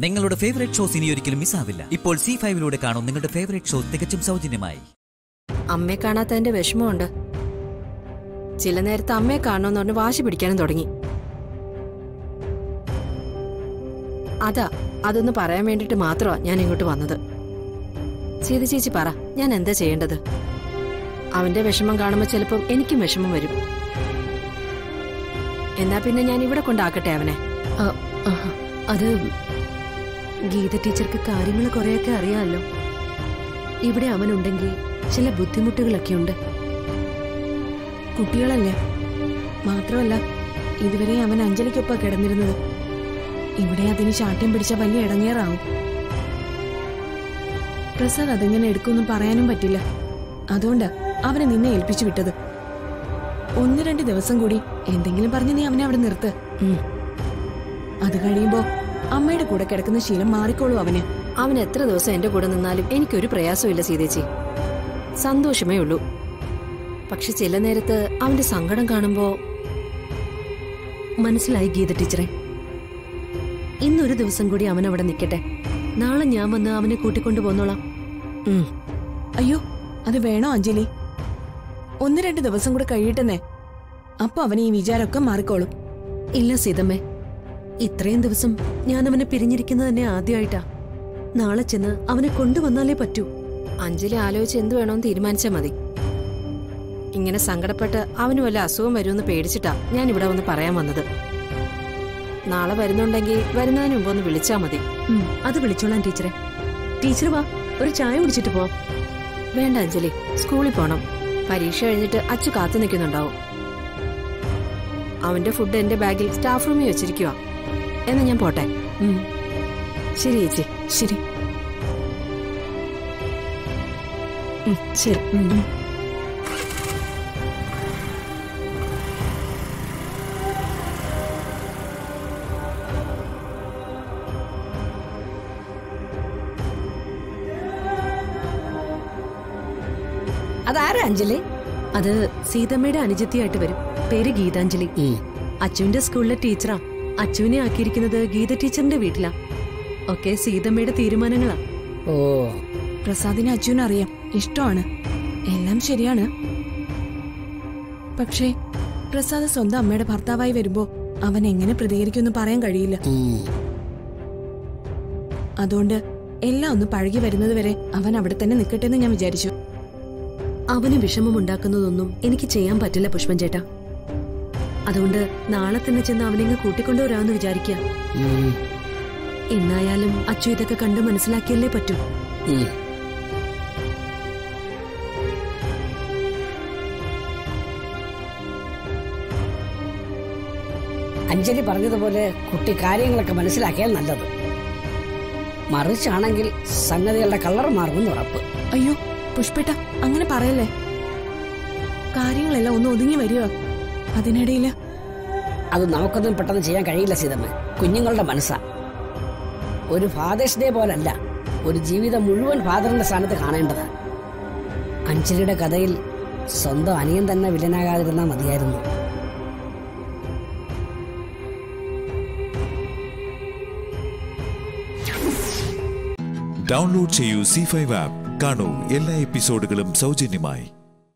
നിങ്ങളുടെ favourite shows ഇനി ഒരിക്കലും മിസ്സാവില്ല ഇപ്പോൾ സി ഫൈവിലൂടെ കാണും നിങ്ങളുടെ ഫേവറേറ്റ് ഷോ തികച്ചും സൗജന്യമായി അമ്മയെ കാണാത്തതിന്റെ വിഷമമുണ്ട് ചില നേരത്ത് അമ്മയെ കാണണമെന്ന് പറഞ്ഞ് വാശി പിടിക്കാനും തുടങ്ങി അതാ അതൊന്ന് പറയാൻ വേണ്ടിട്ട് മാത്രമാ ഞാൻ ഇങ്ങോട്ട് വന്നത് സീത ചേച്ചി പറ ഞാൻ എന്താ ചെയ്യേണ്ടത് അവന്റെ വിഷമം കാണുമ്പോൾ ചിലപ്പം എനിക്കും വിഷമം വരും എന്നാ പിന്നെ ഞാൻ ഇവിടെ കൊണ്ടാക്കട്ടെ അവനെ അ- ആഹാ. അത് ഗീത ടീച്ചർക്ക് കാര്യങ്ങൾ കുറെയൊക്കെ അറിയാമല്ലോ ഇവിടെ അവനുണ്ടെങ്കിൽ ചില ബുദ്ധിമുട്ടുകളൊക്കെ ഉണ്ട് കുട്ടികളല്ലേ മാത്രമല്ല ഇതുവരെ അവൻ അഞ്ജലിക്കൊപ്പം കിടന്നിരുന്നത് ഇവിടെ അതിന് ശാഠ്യം പിടിച്ച വലിയ ഇടങ്ങേറാവും പ്രസാദ് അതെങ്ങനെ എടുക്കുമെന്നും പറയാനും പറ്റില്ല അതുകൊണ്ട് അവനെ നിന്നെ ഏൽപ്പിച്ചു വിട്ടത് ഒന്ന് രണ്ട് ദിവസം കൂടി എന്തെങ്കിലും പറഞ്ഞ് നീ അവനെ അവിടെ നിർത്ത് ഉം. അത് കഴിയുമ്പോ അമ്മയുടെ കൂടെ കിടക്കുന്ന ശീലം മാറിക്കോളൂ അവന് അവൻ എത്ര ദിവസം എന്റെ കൂടെ നിന്നാലും എനിക്കൊരു പ്രയാസമില്ല സീതേച്ചി സന്തോഷമേ ഉള്ളൂ പക്ഷെ ചില നേരത്ത് അവന്റെ സങ്കടം കാണുമ്പോ മനസ്സിലായി ഗീത ടീച്ചറെ ഇന്നൊരു ദിവസം കൂടി അവൻ അവിടെ നിൽക്കട്ടെ നാളെ ഞാൻ വന്ന് അവനെ കൂട്ടിക്കൊണ്ടു പോന്നോളാം ഉം, അയ്യോ അത് വേണോ അഞ്ജലി ഒന്ന് രണ്ട് ദിവസം കൂടെ കഴിയട്ടെന്നേ അപ്പൊ അവന് ഈ വിചാരമൊക്കെ മാറിക്കോളും ഇല്ല സീതമ്മേ ഇത്രയും ദിവസം ഞാൻ അവനെ പിരിഞ്ഞിരിക്കുന്നത് തന്നെ ആദ്യമായിട്ടാ നാളെ ചെന്ന് അവനെ കൊണ്ടുവന്നാലേ പറ്റൂ അഞ്ജലി ആലോചിച്ച് എന്ത് വേണമെന്ന് തീരുമാനിച്ചാൽ മതി ഇങ്ങനെ സങ്കടപ്പെട്ട് അവന് വല്ല അസുഖം വരുമെന്ന് പേടിച്ചിട്ടാ ഞാൻ ഇവിടെ വന്ന് പറയാൻ വന്നത് നാളെ വരുന്നുണ്ടെങ്കിൽ വരുന്നതിന് മുമ്പ് ഒന്ന് വിളിച്ചാ മതി ഉം, അത് വിളിച്ചോളാം ടീച്ചറെ ടീച്ചർ വാ ഒരു ചായ കുടിച്ചിട്ട് പോവാം വേണ്ട അഞ്ജലി സ്കൂളിൽ പോണം പരീക്ഷ കഴിഞ്ഞിട്ട് അച്ചു കാത്തു നിൽക്കുന്നുണ്ടാവും അവന്റെ ഫുഡ് എന്റെ ബാഗിൽ സ്റ്റാഫ് റൂമിൽ വെച്ചിരിക്കുക എന്നാ ഞാൻ പോട്ടെ ഉം. ശരി ചേച്ചി ശരി ഉം, ശരി ഉം, ഉം. അതാരാ അഞ്ജലി അത് സീതമ്മയുടെ അനുജത്തിയായിട്ട് വരും പേര് ഗീതാഞ്ജലി അച്ചുവിന്റെ സ്കൂളിലെ ടീച്ചറാ അച്ചുവിനെ ആക്കിയിരിക്കുന്നത് ഗീത ടീച്ചറിന്റെ വീട്ടിലാ ഒക്കെ സീതമ്മയുടെ തീരുമാനങ്ങളാ ഓ പ്രസാദിന് അച്ഛനും അറിയാം ഇഷ്ടമാണ് എല്ലാം ശരിയാണ് പക്ഷേ പ്രസാദ് സ്വന്തം അമ്മയുടെ ഭർത്താവായി വരുമ്പോ അവൻ എങ്ങനെ പ്രതികരിക്കുമെന്ന് പറയാൻ കഴിയില്ല ഉം. അതുകൊണ്ട് എല്ലാം ഒന്ന് പഴകി വരുന്നത് വരെ അവൻ അവിടെ തന്നെ നിൽക്കട്ടെ എന്ന് ഞാൻ വിചാരിച്ചു അവന് വിഷമമുണ്ടാക്കുന്നതൊന്നും എനിക്ക് ചെയ്യാൻ പറ്റില്ല പുഷ്പൻ ചേട്ടാ അതുകൊണ്ട് നാളെ തന്നെ ചെന്ന് അവനെങ്ങ് കൂട്ടിക്കൊണ്ടുവരാമെന്ന് വിചാരിക്കുക ഉം. എന്നായാലും അച്ചു ഇതൊക്കെ കണ്ട് മനസ്സിലാക്കിയല്ലേ പറ്റൂ ഉം. അഞ്ജലി പറഞ്ഞതുപോലെ കുട്ടി കാര്യങ്ങളൊക്കെ മനസ്സിലാക്കിയാൽ നല്ലത് മറിച്ചാണെങ്കിൽ സംഗതികളുടെ കളർ മാറുമെന്ന് ഉറപ്പ് അയ്യോ പുഷ്പേട്ട അങ്ങനെ പറയല്ലേ കാര്യങ്ങളെല്ലാം ഒന്ന് ഒതുങ്ങി വരിക അതിനിടയില് അത് നമുക്കൊന്നും പെട്ടെന്ന് ചെയ്യാൻ കഴിയില്ല സീതമ്മ കുഞ്ഞുങ്ങളുടെ മനസ്സാ ഒരു ഫാദേഴ്സ് ഡേ പോലല്ല ഒരു ജീവിതം മുഴുവൻ ഫാദറിന്റെ സ്ഥാനത്ത് കാണേണ്ടത് അഞ്ജലിയുടെ കഥയിൽ സ്വന്തം അനിയൻ തന്നെ വില്ലനാകാതിരുന്നാൽ മതിയായിരുന്നു ഡൗൺലോഡ് ചെയ്യൂ സി ഫൈവ് ആപ്പ് കാണൂ എല്ലാ എപ്പിസോഡുകളും സൗജന്യമായി